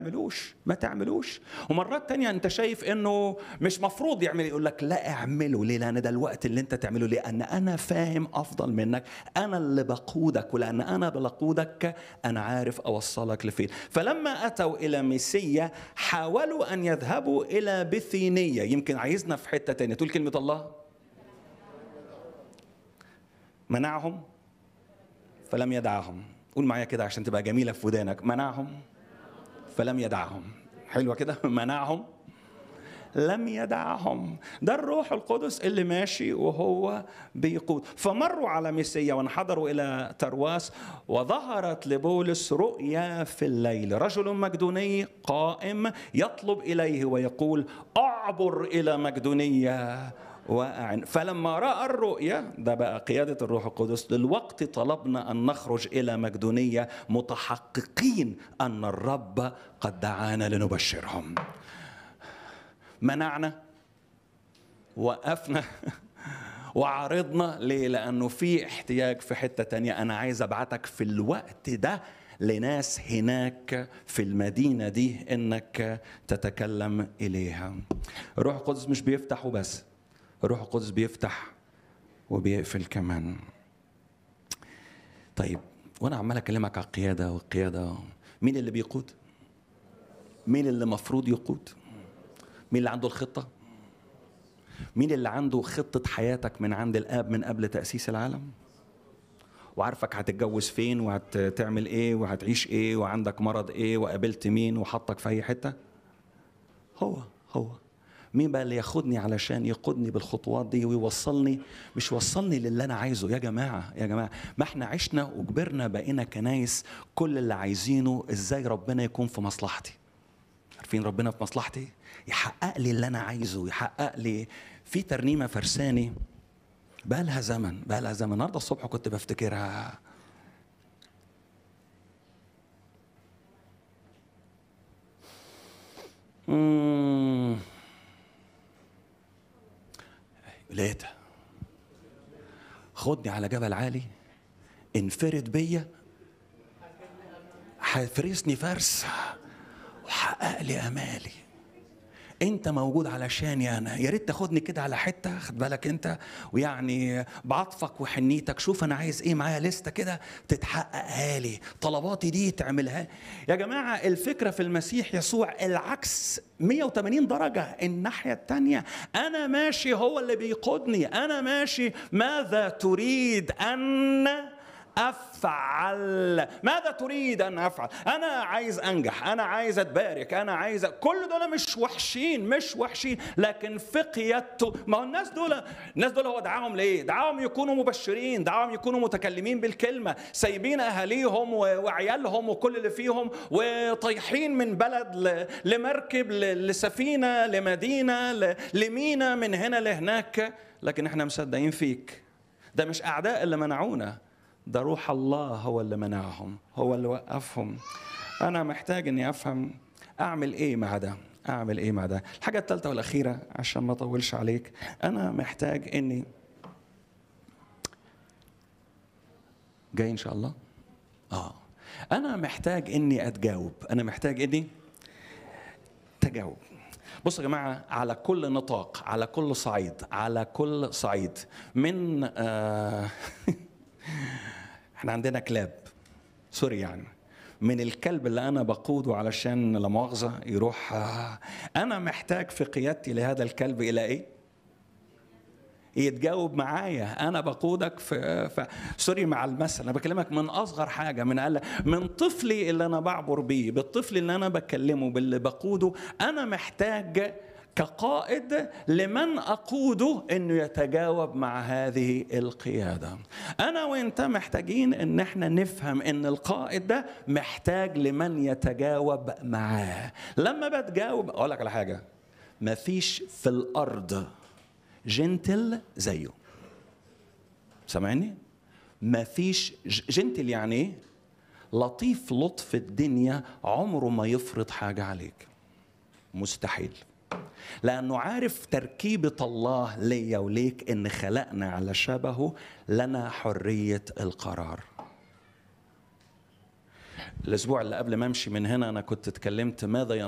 تعملوش ما تعملوش ومرات تانية انت شايف انه مش مفروض يعمل يقول لك لا اعمله ليه لان ده الوقت اللي انت تعمله لان انا فاهم افضل منك انا اللي بقودك ولان انا بقودك انا عارف اوصلك لفين فلما اتوا الى ميسيا حاولوا ان يذهبوا الى بثينية يمكن عايزنا في حتة تانية تقول كلمة الله منعهم فلم يدعهم قول معايا كده عشان تبقى جميلة في ودانك منعهم فلم يدعهم حلوة كده منعهم لم يدعهم ده الروح القدس اللي ماشي وهو بيقود فمروا على ميسيا وانحدروا إلى ترواس وظهرت لبولس رؤيا في الليل رجل مقدوني قائم يطلب إليه ويقول أعبر إلى مقدونية وأعن فلما رأى الرؤيا ده بقى قيادة الروح القدس للوقت طلبنا أن نخرج إلى مقدونية متحققين أن الرب قد دعانا لنبشرهم منعنا وقفنا وعرضنا ليه لأنه في احتياج في حتة تانية أنا عايز أبعتك في الوقت ده لناس هناك في المدينة دي إنك تتكلم إليها الروح القدس مش بيفتح وبس الروح القدس بيفتح وبيقفل كمان طيب وانا عمال اكلمك على القياده والقياده مين اللي بيقود مين اللي مفروض يقود مين اللي عنده الخطه مين اللي عنده خطه حياتك من عند الاب من قبل تاسيس العالم وعارفك هتتجوز فين وهتعمل ايه وهتعيش ايه وعندك مرض ايه وقابلت مين وحطك في اي حته هو هو مين بقى اللي ياخدني علشان يقودني بالخطوات دي ويوصلني مش يوصلني للي انا عايزه يا جماعه يا جماعه ما احنا عشنا وكبرنا بقينا كنايس كل اللي عايزينه ازاي ربنا يكون في مصلحتي عارفين ربنا في مصلحتي يحقق لي اللي انا عايزه يحقق لي في ترنيمه فرساني بقى لها زمن بقى لها زمن النهارده الصبح كنت بفتكرها مم. لقيتها خدني على جبل عالي انفرد بيا هيفرسني فرس وحقق لي امالي انت موجود علشاني انا يا ريت تاخدني كده على حته خد بالك انت ويعني بعطفك وحنيتك شوف انا عايز ايه معايا لسته كده تتحققها لي طلباتي دي تعملها يا جماعه الفكره في المسيح يسوع العكس 180 درجه الناحيه الثانيه انا ماشي هو اللي بيقودني انا ماشي ماذا تريد ان افعل ماذا تريد ان افعل انا عايز انجح انا عايز اتبارك انا عايز كل دول مش وحشين مش وحشين لكن في قيادته ما هو الناس دول الناس دول هو دعاهم ليه دعاهم يكونوا مبشرين دعاهم يكونوا متكلمين بالكلمه سايبين اهاليهم وعيالهم وكل اللي فيهم وطايحين من بلد لمركب لسفينه لمدينه لمينا من هنا لهناك لكن احنا مصدقين فيك ده مش اعداء اللي منعونا ده روح الله هو اللي منعهم هو اللي وقفهم انا محتاج اني افهم اعمل ايه مع ده اعمل ايه مع ده الحاجه الثالثه والاخيره عشان ما اطولش عليك انا محتاج اني جاي ان شاء الله اه انا محتاج اني اتجاوب انا محتاج اني تجاوب بصوا يا جماعة على كل نطاق على كل صعيد على كل صعيد من آه احنا عندنا كلاب سوري يعني من الكلب اللي انا بقوده علشان لا مؤاخذه يروح آه انا محتاج في قيادتي لهذا الكلب الى ايه؟ يتجاوب معايا انا بقودك في, في سوري مع المثل انا بكلمك من اصغر حاجه من أقل من طفلي اللي انا بعبر بيه بالطفل اللي انا بكلمه باللي بقوده انا محتاج كقائد لمن اقوده انه يتجاوب مع هذه القياده انا وانت محتاجين ان احنا نفهم ان القائد ده محتاج لمن يتجاوب معاه لما بتجاوب اقول لك على حاجه مفيش في الارض جنتل زيه سامعني مفيش جنتل يعني ايه لطيف لطف الدنيا عمره ما يفرض حاجه عليك مستحيل لانه عارف تركيبه الله ليا وليك ان خلقنا على شبهه لنا حريه القرار الاسبوع اللي قبل ما امشي من هنا انا كنت اتكلمت ماذا